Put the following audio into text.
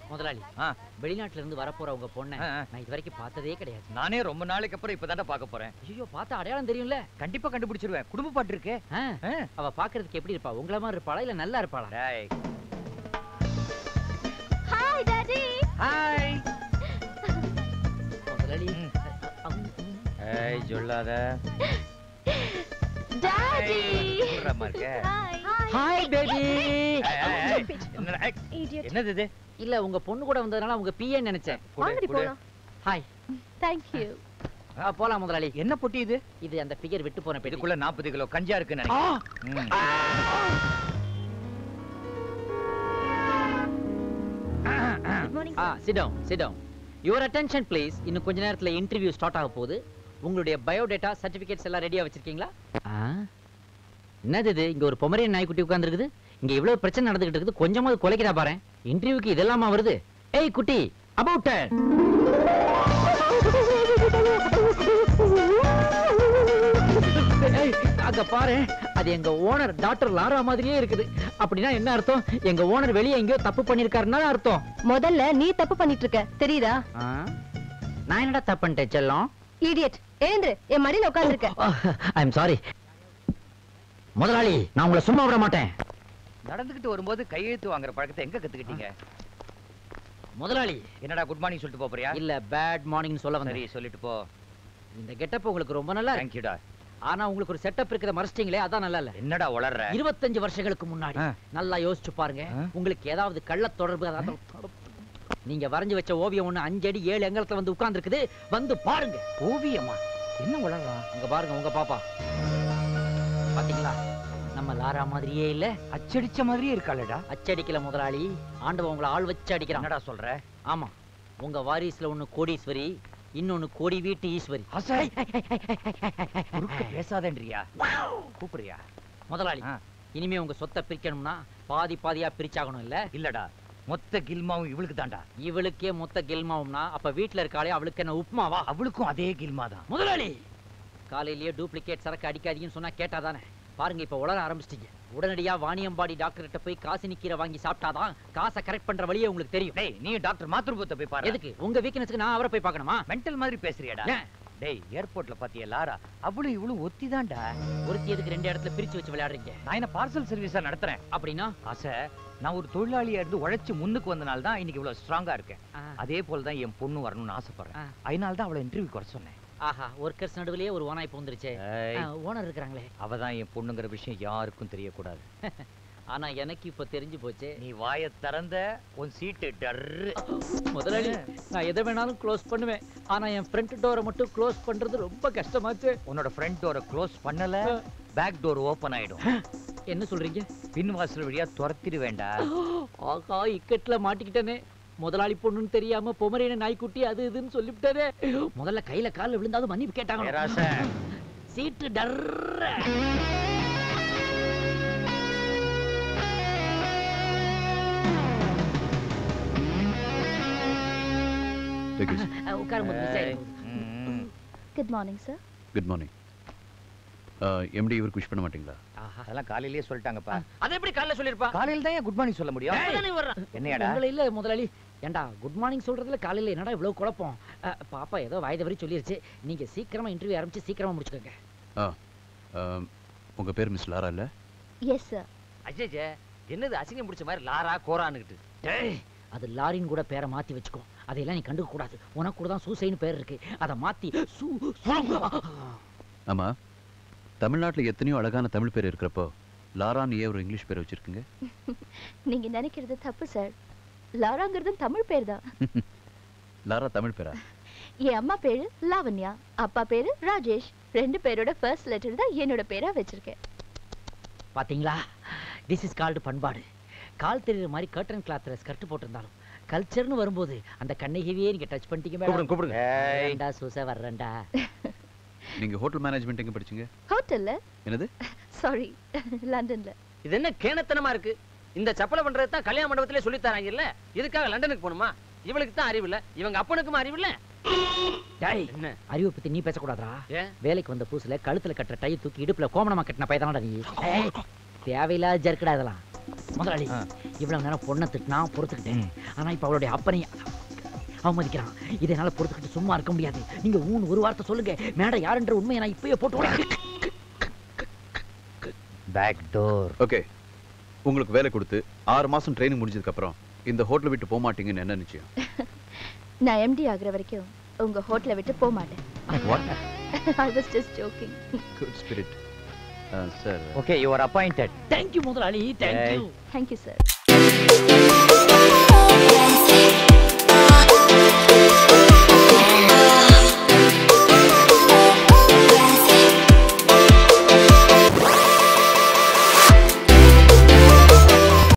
முதலாளி ஆ. வெளிநாட்டுல இருந்து வரப்போற உங்க பொண்ணை ஆ, ஆ. நான் இது வரைக்கும் பார்த்ததே கிடையாது நானே ரொம்ப நாளைக்கு அப்புறம் இப்பதான்டா பார்க்க போறேன் ஐயோ பார்த்தா அடையாளம் தெரியும்ல கண்டிப்பா கண்டுபிடிச்சிருவேன் குடும்ப பாட்டு இருக்கே ஆ, ஆ. அவ பாக்குறதுக்கு எப்படி இருப்பா உங்கள மாதிரி இருப்பாளா இல்ல நல்லா இருப்பாளா டேய் ஹாய் டாடி ஹாய் முதலாளி ம். அ, அ, ம். ஏய் சொல்லாத டாடி கூடுறமா இருக்க ஹாய் ஹாய் பேபி ஏய், ஏய், ஏய். என்னடா, ஏய், இடியட் என்னது இது இல்ல உங்க பொண்ணு கூட வந்ததுனால உங்க பிஏ நினைச்சேன் குடு, வாங்கடி குடு. போலாம் ஹாய் தேங்க் யூ ஆ, போலாம் முதலாளி என்ன பொட்டி இது இது அந்த ஃபிகர் விட்டு போன பெட்டி இதுக்குள்ள 40 கிலோ கஞ்சா இருக்குன்னு நினைக்கிறேன் ம். Good morning ah sit down sit down your attention please இன்னும் கொஞ்ச நேரத்துல இன்டர்வியூ ஸ்டார்ட் ஆக போகுது உங்களுடைய பயோடேட்டா சர்டிபிகேட்ஸ் எல்லாம் ரெடியா வச்சிருக்கீங்களா ஆ என்னது இது இங்க ஒரு பொமரியன் நாய்க்குட்டி உட்கார்ந்திருக்குது இங்க இவ்வளவு பிரச்சனை நடந்துகிட்டு இருக்குது கொஞ்சமாவது குலைக்கிறா பாரு இன்டர்வியூக்கு இதெல்லாமா வருது ஏய் குட்டி அபவுட் அங்க பாரு அது எங்க ஓனர் டாக்டர் லாரா மாதிரியே இருக்குது அப்படின்னா என்ன அர்த்தம் எங்க ஓனர் வெளியே எங்கேயோ தப்பு பண்ணிருக்காருன்னா அர்த்தம் முதல்ல நீ தப்பு பண்ணிட்டு இருக்க தெரியுதா ஆ? நான் என்னடா தப்பு பண்ணிட்டேன் செல்லம் இடியட் ஏந்திரு என் மடியில உட்கார்ந்திருக்க ஐ எம் சாரி முதலாளி நான் உங்களை சும்மா விட மாட்டேன் நடந்துகிட்டு வரும்போது கையெழுத்து வாங்குற பழக்கத்தை எங்க கத்துக்கிட்டீங்க முதலாளி என்னடா குட் மார்னிங் சொல்லிட்டு போப் போறியா இல்ல பேட் மார்னிங் சொல்ல சரி வந்தேன் சொல்லிட்டு போ இந்த கெட்டப் உங்களுக்கு ரொம்ப நல்லா இருக்கு தேங்க்யூடா ஆனா உங்களுக்கு ஒரு செட்டப் இருக்கிறத மறைச்சிட்டீங்களே அதான் நல்லா இல்ல என்னடா உளர்ற இருபத்தஞ்சு வருஷங்களுக்கு முன்னாடி ஆ. நல்லா யோசிச்சு பாருங்க ஆ. உங்களுக்கு உங்களுக்கு ஏதாவது கள்ள தொடர்பு அதாவது நீங்க வரைஞ்சு வச்ச ஓவியம் ஒண்ணு அஞ்சு அடி ஏழு எங்கலத்துல வந்து உட்கார்ந்து வந்து பாருங்க ஓவியமா என்ன உளறான் உங்க பாருங்க உங்க பாப்பா பாத்தீங்களா நம்ம லாரா மாதிரியே இல்ல அச்சடிச்ச மாதிரியே இருக்காளடா அச்சடிக்கல முதலாளி ஆண்டவன் உங்களை ஆள் வச்சு அடிக்கிறான் என்னடா சொல்ற ஆமா உங்க வாரிசுல ஒண்ணு கோடீஸ்வரி இன்னொன்னு கோடி வீட்டு ஈஸ்வரி அசை குறுக்க பேசாதேன்றியா கூப்பிடுறியா முதலாளி ஆ. இனிமே உங்க சொத்தை பிரிக்கணும்னா பாதி பாதியா பிரிச்சாகணும் இல்ல இல்லடா மொத்த கில்மாவும் இவளுக்கு தான்டா இவளுக்கே மொத்த கெல்மாவும்னா அப்ப வீட்டுல இருக்காளே அவளுக்கு என்ன உப்புமாவா அவளுக்கும் அதே கில்மா தான் முதலாளி காலையிலேயே டூப்ளிகேட் சரக்கு அடிக்காதீங்கன்னு சொன்னா கேட்டாதானே பாருங்க இப்ப உளர ஆரம்பிச்சிட்டீங்க உடனடியா வாணியம்பாடி டாக்டர் கிட்ட போய் காசினி கீரை வாங்கி சாப்பிட்டாதான் காசை கரெக்ட் பண்ற வழியே உங்களுக்கு தெரியும் டேய் நீ டாக்டர் மாத்ருபத்தை போய் பாரு எதுக்கு உங்க வீக்னஸ்க்கு நான் அவரை போய் பார்க்கணுமா மென்டல் மாதிரி பேசுறியாடா ஏன்? டேய் ஏர்போர்ட்ல பாத்தியா லாரா அவளும் இவளும் ஒத்திதான்டா ஒருத்தி எதுக்கு ரெண்டு இடத்துல பிரிச்சு வச்சு விளையாடுறீங்க நான் என்ன பார்சல் சர்வீஸா நடத்துறேன் அப்படின்னா ஆசை நான் ஒரு தொழிலாளியா இருந்து உழைச்சு முன்னுக்கு வந்தனால தான் இன்னைக்கு இவ்வளவு ஸ்ட்ராங்கா இருக்கேன் ஆ, அதே போல தான் என் பொண்ணு வரணும்னு ஆசைப்படுறேன் ஆ. அதனால தான் அவளை இன்டர்வியூ வர சொன்னேன் ஆஹா ஒர்க்கர்ஸ் நடுவுலயே ஒரு ஓனாய் பூந்துருச்சே ஓனர் இருக்கிறாங்களே அவ தான் என் பொண்ணுங்கிற விஷயம் யாருக்கும் தெரியக்கூடாது ஆனா எனக்கு இப்ப தெரிஞ்சு போச்சே நீ வாயை திறந்த உன் சீட்டு டர்ரு முதலாளி நான் எதை வேணாலும் க்ளோஸ் பண்ணுவேன் ஆனா என் ஃப்ரண்ட் டோரை மட்டும் க்ளோஸ் பண்றது ரொம்ப கஷ்டமாச்சு உன்னோட ஃப்ரண்ட் டோரை க்ளோஸ் பண்ணல பேக் டோர் ஓபன் ஆயிடும் என்ன சொல்றீங்க பின் வாசல் வழியா துரத்திடு வேண்டாம் ஆகா இக்கட்ல மாட்டிக்கிட்டேனே முதலாளி பொண்ணுன்னு தெரியாம பொமரேன நாய்க்குட்டி அது இதுன்னு சொல்லிவிட்டாரே முதல்ல கையில கால்ல விழுந்தாலும் மன்னிப்பு கேட்டாங்க பேராசை சீட்டு டர்ற Take it. உட்காரும் ஏய், ம், good morning sir good morning MD இவருக்கு விஷ் பண்ண மாட்டீங்களா ஆஹா அதெல்லாம் காலையிலேயே சொல்லிட்டாங்கப்பா அதை எப்படி காலைல சொல்லிருப்பா காலையில தான் குட் மார்னிங் சொல்ல முடியும் தானே வர்றான் என்னையாடா உங்களை இல்ல முதலாளி ஏண்டா குட் மார்னிங் சொல்றதுல காலையில என்னடா இவ்வளவு குழப்பம் அஹ், பாப்பா ஏதோ வாய் தவறி சொல்லிருச்சு நீங்க சீக்கிரமா இன்டர்வியூ ஆரம்பிச்சு சீக்கிரமா முடிச்சுக்கோங்க ஆ உங்கள் பேர் மிஸ் லாரா இல்லை எஸ் சார் அஜய் என்னது அசிங்கம் பிடிச்ச மாதிரி லாரா கோரான்னுகிட்டு டேய், அது லாரின் கூட பேரை மாத்தி வச்சுக்கோ அதையெல்லாம் நீ கண்டுக்க கூடாது உனக்கு கூட தான் சூசைன்னு பேர் இருக்கு அதை மாத்தி சூ சூ- ஆமாம் தமிழ்நாட்டில் எத்தனையோ அழகான தமிழ் பேர் இருக்கிறப்போ லாரான்னு ஏன் ஒரு இங்கிலீஷ் பேர் வச்சுருக்கீங்க நீங்க நினைக்கிறது தப்பு சார் லாராங்கிறது தமிழ் பேர் தான் லாரா தமிழ் பேரா என் அம்மா பேரு லாவண்யா அப்பா பேரு ராஜேஷ் ரெண்டு பேரோட ஃபர்ஸ்ட் லெட்டர் தான் என்னோட பேரா வச்சிருக்கேன் பாத்தீங்களா திஸ் இஸ் கால்டு பண்பாடு கால் தெரியுற மாதிரி கர்டன் கிளாத்ல ஸ்கர்ட் போட்டிருந்தாலும் கல்ச்சர்னு வரும்போது அந்த கண்ணகிவியே நீங்க டச் பண்ணிட்டீங்க மேடம் கூப்பிடுங்க வரேன்டா சூச வர்றேன்டா நீங்கள் ஹோட்டல் மேனேஜ்மெண்ட் எங்கே படிச்சீங்க ஹோட்டல்ல என்னது சாரி லண்டன்ல இது என்ன கேணத்தனமா இருக்கு இந்த சப்பலை பண்றது தான் கல்யாண மண்டபத்திலே சொல்லி தராங்க இல்ல இதுக்காக லண்டனுக்கு போகணுமா இவளுக்கு தான் அறிவு இல்ல இவங்க அப்பனுக்கும் அறிவு இல்ல டேய் என்ன அறிவை பத்தி நீ பேசக்கூடாதா ஏன் வேலைக்கு வந்த புதுசுல கழுத்துல கட்டுற டை தூக்கி இடுப்புல கோமணமா கட்டின பையதானடா நீ ஏய், தேவையில்லாத ஜர்க்கடா இதெல்லாம் முதலாளி ஆ. இவ்வளவு நேரம் பொண்ணை திட்டினா பொறுத்துக்கிட்டேன் ம். ஆனா இப்ப அவளுடைய அப்பனை அவமதிக்கிறான் இதை என்னால பொறுத்துக்கிட்டு சும்மா இருக்க முடியாது நீங்க ஊன் ஒரு வார்த்தை சொல்லுங்க மேடம் யாருன்ற உண்மையை நான் இப்பயே போட்டு விடுறேன். பேக் டோர் ஓகே உங்களுக்கு வேலை கொடுத்து ஆறு மாசம் ட்ரைனிங் முடிஞ்சதுக்கு அப்புறம் இந்த ஹோட்டலை விட்டு போக மாட்டீங்கன்னு என்ன நிச்சயம் நான் எம்டி ஆகுற வரைக்கும் உங்க ஹோட்டலை விட்டு போக மாட்டேன் I was just joking good spirit sir okay you are appointed thank you முதலாளி தேங்க்யூ தேங்க்யூ சார்